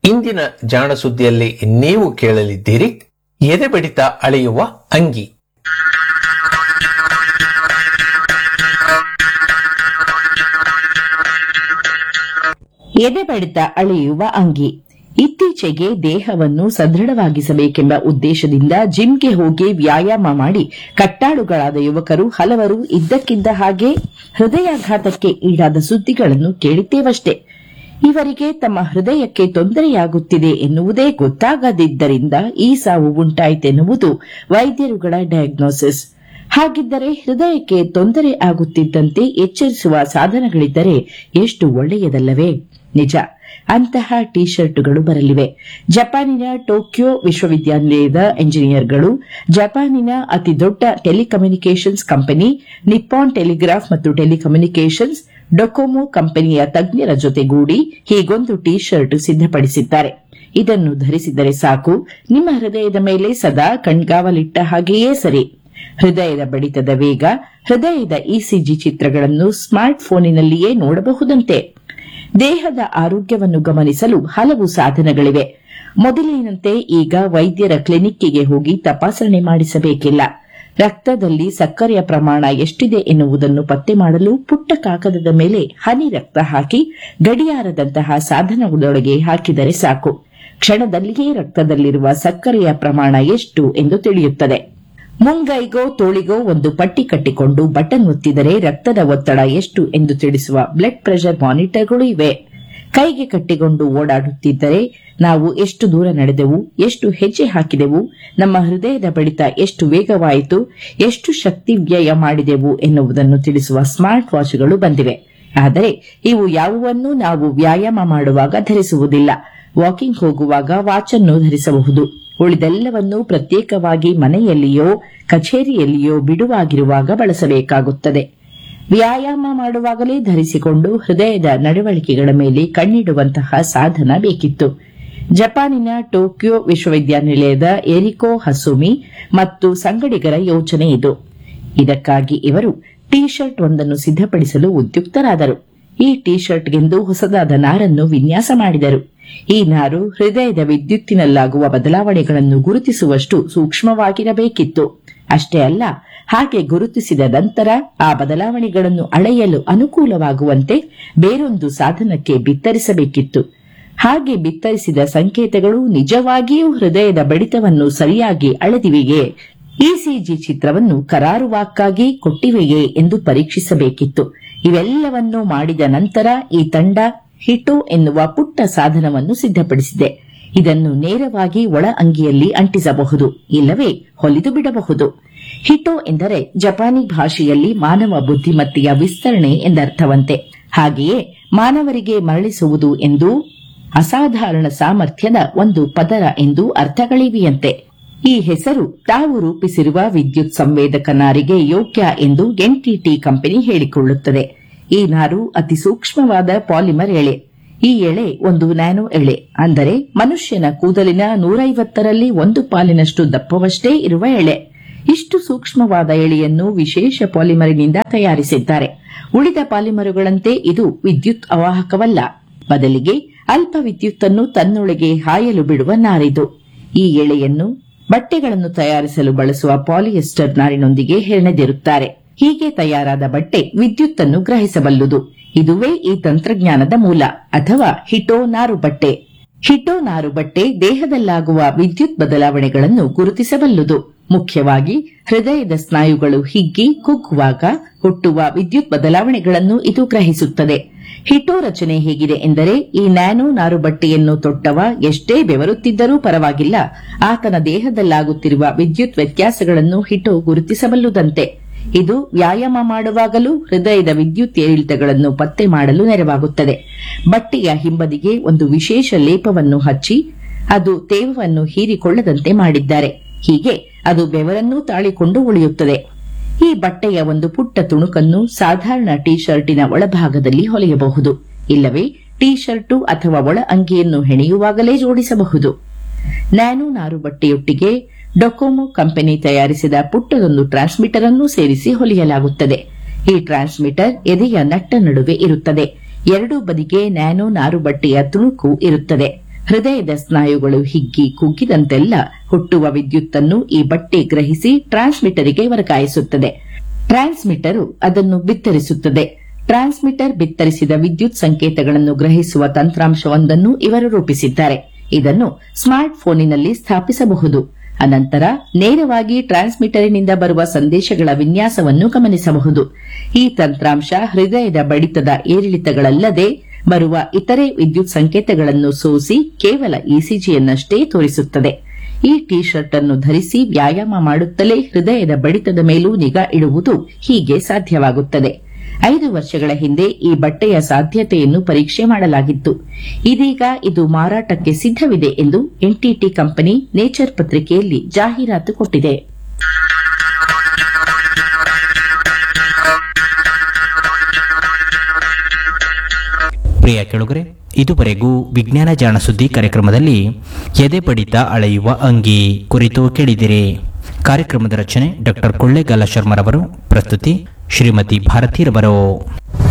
ಇಂದಿನ ಜಾಣ ಸುದ್ದಿಯಲ್ಲಿ ನೀವು ಕೇಳಲಿದ್ದೀರಿ ಎದೆ ಬಡಿತ ಅಳೆಯುವ ಅಂಗಿ ಎದೆ ಬಡಿತ ಅಳೆಯುವ ಅಂಗಿ ಇತ್ತೀಚೆಗೆ ದೇಹವನ್ನು ಸದೃಢವಾಗಿಸಬೇಕೆಂಬ ಉದ್ದೇಶದಿಂದ ಜಿಮ್ಗೆ ಹೋಗಿ ವ್ಯಾಯಾಮ ಮಾಡಿ ಕಟ್ಟಾಳುಗಳಾದ ಯುವಕರು ಹಲವರು ಇದ್ದಕ್ಕಿದ್ದ ಹಾಗೆ ಹೃದಯಾಘಾತಕ್ಕೆ ಈಡಾದ ಸುದ್ದಿಗಳನ್ನು ಕೇಳಿದ್ದೇವಷ್ಟೇ ಇವರಿಗೆ ತಮ್ಮ ಹೃದಯಕ್ಕೆ ತೊಂದರೆಯಾಗುತ್ತಿದೆ ಎನ್ನುವುದೇ ಗೊತ್ತಾಗದಿದ್ದರಿಂದ ಈ ಸಾವು ಉಂಟಾಯಿತೆನ್ನುವುದು ವೈದ್ಯರುಗಳ ಡಯಾಗ್ನೋಸಿಸ್ ಹಾಗಿದ್ದರೆ ಹೃದಯಕ್ಕೆ ತೊಂದರೆ ಆಗುತ್ತಿದ್ದಂತೆ ಎಚ್ಚರಿಸುವ ಸಾಧನಗಳಿದ್ದರೆ ಎಷ್ಟು ಒಳ್ಳೆಯದಲ್ಲವೇ ನಿಜ ಅಂತಹ ಟಿ ಶರ್ಟ್ಗಳು ಬರಲಿವೆ ಜಪಾನಿನ ಟೋಕಿಯೋ ವಿಶ್ವವಿದ್ಯಾನಿಲಯದ ಎಂಜಿನಿಯರ್ಗಳು ಜಪಾನಿನ ಅತಿ ದೊಡ್ಡ ಟೆಲಿಕಮ್ಯುನಿಕೇಷನ್ಸ್ ಕಂಪನಿ ನಿಪ್ಪಾನ್ ಟೆಲಿಗ್ರಾಫ್ ಮತ್ತು ಟೆಲಿಕಮ್ಯುನಿಕೇಷನ್ಸ್ ಡೊಕೊಮೊ ಕಂಪನಿಯ ತಜ್ಞರ ಜೊತೆಗೂಡಿ ಹೀಗೊಂದು ಟಿ ಶರ್ಟ್ ಸಿದ್ಧಪಡಿಸಿದ್ದಾರೆ ಇದನ್ನು ಧರಿಸಿದರೆ ಸಾಕು ನಿಮ್ಮ ಹೃದಯದ ಮೇಲೆ ಸದಾ ಕಣ್ಗಾವಲಿಟ್ಟ ಹಾಗೆಯೇ ಸರಿ ಹೃದಯದ ಬಡಿತದ ವೇಗ ಹೃದಯದ ಇಸಿಜಿ ಚಿತ್ರಗಳನ್ನು ಸ್ಮಾರ್ಟ್ ಫೋನಿನಲ್ಲಿಯೇ ನೋಡಬಹುದಂತೆ ದೇಹದ ಆರೋಗ್ಯವನ್ನು ಗಮನಿಸಲು ಹಲವು ಸಾಧನಗಳಿವೆ ಮೊದಲಿನಂತೆ ಈಗ ವೈದ್ಯರ ಕ್ಲಿನಿಕ್ಕಿಗೆ ಹೋಗಿ ತಪಾಸಣೆ ಮಾಡಿಸಬೇಕಿಲ್ಲ ರಕ್ತದಲ್ಲಿ ಸಕ್ಕರೆಯ ಪ್ರಮಾಣ ಎಷ್ಟಿದೆ ಎನ್ನುವುದನ್ನು ಪತ್ತೆ ಮಾಡಲು ಪುಟ್ಟ ಕಾಗದದ ಮೇಲೆ ಹನಿ ರಕ್ತ ಹಾಕಿ ಗಡಿಯಾರದಂತಹ ಸಾಧನಗಳೊಳಗೆ ಹಾಕಿದರೆ ಸಾಕು ಕ್ಷಣದಲ್ಲಿಯೇ ರಕ್ತದಲ್ಲಿರುವ ಸಕ್ಕರೆಯ ಪ್ರಮಾಣ ಎಷ್ಟು ಎಂದು ತಿಳಿಯುತ್ತದೆ ಮುಂಗೈಗೋ ತೋಳಿಗೋ ಒಂದು ಪಟ್ಟಿ ಕಟ್ಟಿಕೊಂಡು ಬಟನ್ ಒತ್ತಿದರೆ ರಕ್ತದ ಒತ್ತಡ ಎಷ್ಟು ಎಂದು ತಿಳಿಸುವ ಬ್ಲಡ್ ಪ್ರೆಷರ್ ಮಾನಿಟರ್ಗಳು ಇವೆ ಕೈಗೆ ಕಟ್ಟಿಕೊಂಡು ಓಡಾಡುತ್ತಿದ್ದರೆ ನಾವು ಎಷ್ಟು ದೂರ ನಡೆದೆವು ಎಷ್ಟು ಹೆಜ್ಜೆ ಹಾಕಿದೆವು ನಮ್ಮ ಹೃದಯದ ಬಡಿತ ಎಷ್ಟು ವೇಗವಾಯಿತು ಎಷ್ಟು ಶಕ್ತಿ ವ್ಯಯ ಮಾಡಿದೆವು ಎನ್ನುವುದನ್ನು ತಿಳಿಸುವ ಸ್ಮಾರ್ಟ್ ವಾಚ್ಗಳು ಬಂದಿವೆ ಆದರೆ ಇವು ಯಾವುವನ್ನೂ ನಾವು ವ್ಯಾಯಾಮ ಮಾಡುವಾಗ ಧರಿಸುವುದಿಲ್ಲ ವಾಕಿಂಗ್ ಹೋಗುವಾಗ ವಾಚನ್ನು ಧರಿಸಬಹುದು ಉಳಿದೆಲ್ಲವನ್ನೂ ಪ್ರತ್ಯೇಕವಾಗಿ ಮನೆಯಲ್ಲಿಯೋ ಕಚೇರಿಯಲ್ಲಿಯೋ ಬಿಡುವಾಗಿರುವಾಗ ಬಳಸಬೇಕಾಗುತ್ತದೆ ವ್ಯಾಯಾಮ ಮಾಡುವಾಗಲೇ ಧರಿಸಿಕೊಂಡು ಹೃದಯದ ನಡವಳಿಕೆಗಳ ಮೇಲೆ ಕಣ್ಣಿಡುವಂತಹ ಸಾಧನ ಬೇಕಿತ್ತು ಜಪಾನಿನ ಟೋಕಿಯೋ ವಿಶ್ವವಿದ್ಯಾನಿಲಯದ ಎರಿಕೋ ಹಸುಮಿ ಮತ್ತು ಸಂಗಡಿಗರ ಯೋಜನೆ ಇದು ಇದಕ್ಕಾಗಿ ಇವರು ಟಿ ಶರ್ಟ್ ಒಂದನ್ನು ಸಿದ್ಧಪಡಿಸಲು ಉದ್ಯುಕ್ತರಾದರು ಈ ಟಿ ಶರ್ಟ್ಗೆಂದು ಹೊಸದಾದ ನಾರನ್ನು ವಿನ್ಯಾಸ ಮಾಡಿದರು ಈ ನಾರು ಹೃದಯದ ವಿದ್ಯುತ್ತಿನಲ್ಲಾಗುವ ಬದಲಾವಣೆಗಳನ್ನು ಗುರುತಿಸುವಷ್ಟು ಸೂಕ್ಷ್ಮವಾಗಿರಬೇಕಿತ್ತು ಅಷ್ಟೇ ಅಲ್ಲ ಹಾಗೆ ಗುರುತಿಸಿದ ನಂತರ ಆ ಬದಲಾವಣೆಗಳನ್ನು ಅಳೆಯಲು ಅನುಕೂಲವಾಗುವಂತೆ ಬೇರೊಂದು ಸಾಧನಕ್ಕೆ ಬಿತ್ತರಿಸಬೇಕಿತ್ತು ಹಾಗೆ ಬಿತ್ತರಿಸಿದ ಸಂಕೇತಗಳು ನಿಜವಾಗಿಯೂ ಹೃದಯದ ಬಡಿತವನ್ನು ಸರಿಯಾಗಿ ಅಳೆದಿವೆಯೇ ಇಸಿಜಿ ಚಿತ್ರವನ್ನು ಕರಾರುವಾಕ್ಕಾಗಿ ಕೊಟ್ಟಿವೆಯೇ ಎಂದು ಪರೀಕ್ಷಿಸಬೇಕಿತ್ತು ಇವೆಲ್ಲವನ್ನೂ ಮಾಡಿದ ನಂತರ ಈ ತಂಡ ಹಿಟೋ ಎನ್ನುವ ಪುಟ್ಟ ಸಾಧನವನ್ನು ಸಿದ್ಧಪಡಿಸಿದೆ ಇದನ್ನು ನೇರವಾಗಿ ಒಳ ಅಂಗಿಯಲ್ಲಿ ಅಂಟಿಸಬಹುದು ಇಲ್ಲವೇ ಹೊಲಿದು ಬಿಡಬಹುದು ಹಿಟೋ ಎಂದರೆ ಜಪಾನಿ ಭಾಷೆಯಲ್ಲಿ ಮಾನವ ಬುದ್ಧಿಮತ್ತೆಯ ವಿಸ್ತರಣೆ ಎಂದರ್ಥವಂತೆ ಹಾಗೆಯೇ ಮಾನವರಿಗೆ ಮರಳಿಸುವುದು ಎಂದು ಅಸಾಧಾರಣ ಸಾಮರ್ಥ್ಯದ ಒಂದು ಪದರ ಎಂದು ಅರ್ಥಗಳಿವೆಯಂತೆ ಈ ಹೆಸರು ತಾವು ರೂಪಿಸಿರುವ ವಿದ್ಯುತ್ ಸಂವೇದಕ ನಾರಿಗೆ ಯೋಗ್ಯ ಎಂದು ಎನ್ಟಿಟಿ ಕಂಪನಿ ಹೇಳಿಕೊಳ್ಳುತ್ತದೆ ಈ ನಾರು ಅತಿ ಸೂಕ್ಷ್ಮವಾದ ಪಾಲಿಮರ್ ಎಳೆ ಈ ಎಳೆ ಒಂದು ನ್ಯಾನೋ ಎಳೆ ಅಂದರೆ ಮನುಷ್ಯನ ಕೂದಲಿನ ನೂರೈವತ್ತರಲ್ಲಿ ಒಂದು ಪಾಲಿನಷ್ಟು ದಪ್ಪವಷ್ಟೇ ಇರುವ ಎಳೆ ಇಷ್ಟು ಸೂಕ್ಷ್ಮವಾದ ಎಳೆಯನ್ನು ವಿಶೇಷ ಪಾಲಿಮರಿನಿಂದ ತಯಾರಿಸಿದ್ದಾರೆ ಉಳಿದ ಪಾಲಿಮರುಗಳಂತೆ ಇದು ವಿದ್ಯುತ್ ಅವಾಹಕವಲ್ಲ ಬದಲಿಗೆ ಅಲ್ಪ ವಿದ್ಯುತ್ತನ್ನು ತನ್ನೊಳಗೆ ಹಾಯಲು ಬಿಡುವ ನಾರಿದು ಈ ಎಳೆಯನ್ನು ಬಟ್ಟೆಗಳನ್ನು ತಯಾರಿಸಲು ಬಳಸುವ ಪಾಲಿಯೆಸ್ಟರ್ ನಾರಿನೊಂದಿಗೆ ಹೆಣೆದಿರುತ್ತಾರೆ ಹೀಗೆ ತಯಾರಾದ ಬಟ್ಟೆ ವಿದ್ಯುತ್ತನ್ನು ಗ್ರಹಿಸಬಲ್ಲುದು ಇದುವೇ ಈ ತಂತ್ರಜ್ಞಾನದ ಮೂಲ ಅಥವಾ ಹಿಟೋ ನಾರು ಬಟ್ಟೆ ಹಿಟೋ ನಾರು ಬಟ್ಟೆ ದೇಹದಲ್ಲಾಗುವ ವಿದ್ಯುತ್ ಬದಲಾವಣೆಗಳನ್ನು ಗುರುತಿಸಬಲ್ಲುದು ಮುಖ್ಯವಾಗಿ ಹೃದಯದ ಸ್ನಾಯುಗಳು ಹಿಗ್ಗಿ ಕುಗ್ಗುವಾಗ ಹುಟ್ಟುವ ವಿದ್ಯುತ್ ಬದಲಾವಣೆಗಳನ್ನು ಇದು ಗ್ರಹಿಸುತ್ತದೆ ಹಿಟೋ ರಚನೆ ಹೇಗಿದೆ ಎಂದರೆ ಈ ನ್ಯಾನೋ ನಾರು ಬಟ್ಟೆಯನ್ನು ತೊಟ್ಟವ ಎಷ್ಟೇ ಬೆವರುತ್ತಿದ್ದರೂ ಪರವಾಗಿಲ್ಲ ಆತನ ದೇಹದಲ್ಲಾಗುತ್ತಿರುವ ವಿದ್ಯುತ್ ವ್ಯತ್ಯಾಸಗಳನ್ನು ಹಿಟೋ ಗುರುತಿಸಬಲ್ಲುದಂತೆ ಇದು ವ್ಯಾಯಾಮ ಮಾಡುವಾಗಲೂ ಹೃದಯದ ವಿದ್ಯುತ್ ಏರಿಳಿತಗಳನ್ನು ಪತ್ತೆ ಮಾಡಲು ನೆರವಾಗುತ್ತದೆ ಬಟ್ಟೆಯ ಹಿಂಬದಿಗೆ ಒಂದು ವಿಶೇಷ ಲೇಪವನ್ನು ಹಚ್ಚಿ ಅದು ತೇವವನ್ನು ಹೀರಿಕೊಳ್ಳದಂತೆ ಮಾಡಿದ್ದಾರೆ ಹೀಗೆ ಅದು ಬೆವರನ್ನೂ ತಾಳಿಕೊಂಡು ಉಳಿಯುತ್ತದೆ ಈ ಬಟ್ಟೆಯ ಒಂದು ಪುಟ್ಟ ತುಣುಕನ್ನು ಸಾಧಾರಣ ಟಿ ಶರ್ಟಿನ ಒಳಭಾಗದಲ್ಲಿ ಹೊಲೆಯಬಹುದು ಇಲ್ಲವೇ ಟಿ ಶರ್ಟು ಅಥವಾ ಒಳ ಅಂಗಿಯನ್ನು ಹೆಣೆಯುವಾಗಲೇ ಜೋಡಿಸಬಹುದು ನ್ಯಾನೋ ನಾರು ಬಟ್ಟೆಯೊಟ್ಟಿಗೆ ಡೊಕೊಮೊ ಕಂಪನಿ ತಯಾರಿಸಿದ ಪುಟ್ಟದೊಂದು ಟ್ರಾನ್ಸ್ಮಿಟರ್ ಅನ್ನು ಸೇರಿಸಿ ಹೊಲಿಯಲಾಗುತ್ತದೆ ಈ ಟ್ರಾನ್ಸ್ಮಿಟರ್ ಎದೆಯ ನಟ್ಟ ನಡುವೆ ಇರುತ್ತದೆ ಎರಡೂ ಬದಿಗೆ ನ್ಯಾನೋ ನಾರು ಬಟ್ಟೆಯ ತುಣುಕು ಇರುತ್ತದೆ ಹೃದಯದ ಸ್ನಾಯುಗಳು ಹಿಗ್ಗಿ ಕುಗ್ಗಿದಂತೆಲ್ಲ ಹುಟ್ಟುವ ವಿದ್ಯುತ್ತನ್ನು ಈ ಬಟ್ಟೆ ಗ್ರಹಿಸಿ ಟ್ರಾನ್ಸ್ಮಿಟರ್ಗೆ ವರ್ಗಾಯಿಸುತ್ತದೆ ಟ್ರಾನ್ಸ್ಮಿಟರು ಅದನ್ನು ಬಿತ್ತರಿಸುತ್ತದೆ ಟ್ರಾನ್ಸ್ಮಿಟರ್ ಬಿತ್ತರಿಸಿದ ವಿದ್ಯುತ್ ಸಂಕೇತಗಳನ್ನು ಗ್ರಹಿಸುವ ತಂತ್ರಾಂಶವೊಂದನ್ನು ಇವರು ರೂಪಿಸಿದ್ದಾರೆ ಇದನ್ನು ಸ್ಮಾರ್ಟ್ ಫೋನಿನಲ್ಲಿ ಸ್ಥಾಪಿಸಬಹುದು ಅನಂತರ ನೇರವಾಗಿ ಟ್ರಾನ್ಸ್ಮಿಟರಿನಿಂದ ಬರುವ ಸಂದೇಶಗಳ ವಿನ್ಯಾಸವನ್ನು ಗಮನಿಸಬಹುದು ಈ ತಂತ್ರಾಂಶ ಹೃದಯದ ಬಡಿತದ ಏರಿಳಿತಗಳಲ್ಲದೆ ಬರುವ ಇತರೆ ವಿದ್ಯುತ್ ಸಂಕೇತಗಳನ್ನು ಸೋಸಿ ಕೇವಲ ಇಸಿಜಿಯನ್ನಷ್ಟೇ ತೋರಿಸುತ್ತದೆ ಈ ಟಿ ಶರ್ಟ್ ಅನ್ನು ಧರಿಸಿ ವ್ಯಾಯಾಮ ಮಾಡುತ್ತಲೇ ಹೃದಯದ ಬಡಿತದ ಮೇಲೂ ನಿಗಾ ಇಡುವುದು ಹೀಗೆ ಸಾಧ್ಯವಾಗುತ್ತದೆ ಐದು ವರ್ಷಗಳ ಹಿಂದೆ ಈ ಬಟ್ಟೆಯ ಸಾಧ್ಯತೆಯನ್ನು ಪರೀಕ್ಷೆ ಮಾಡಲಾಗಿತ್ತು ಇದೀಗ ಇದು ಮಾರಾಟಕ್ಕೆ ಸಿದ್ದವಿದೆ ಎಂದು ಎನ್ಟಿಟಿ ಕಂಪನಿ ನೇಚರ್ ಪತ್ರಿಕೆಯಲ್ಲಿ ಜಾಹೀರಾತು ಕೊಟ್ಟಿದೆ ಪ್ರಿಯ ಕೆಳುಗರೆ ಇದುವರೆಗೂ ವಿಜ್ಞಾನ ಜಾಣ ಸುದ್ದಿ ಕಾರ್ಯಕ್ರಮದಲ್ಲಿ ಎದೆ ಬಡಿತ ಅಳೆಯುವ ಅಂಗಿ ಕುರಿತು ಕೇಳಿದಿರಿ ಕಾರ್ಯಕ್ರಮದ ರಚನೆ ಡಾಕ್ಟರ್ ಕೊಳ್ಳೇಗಾಲ ಶರ್ಮರವರು ಪ್ರಸ್ತುತಿ ಶ್ರೀಮತಿ ಭಾರತೀರವರು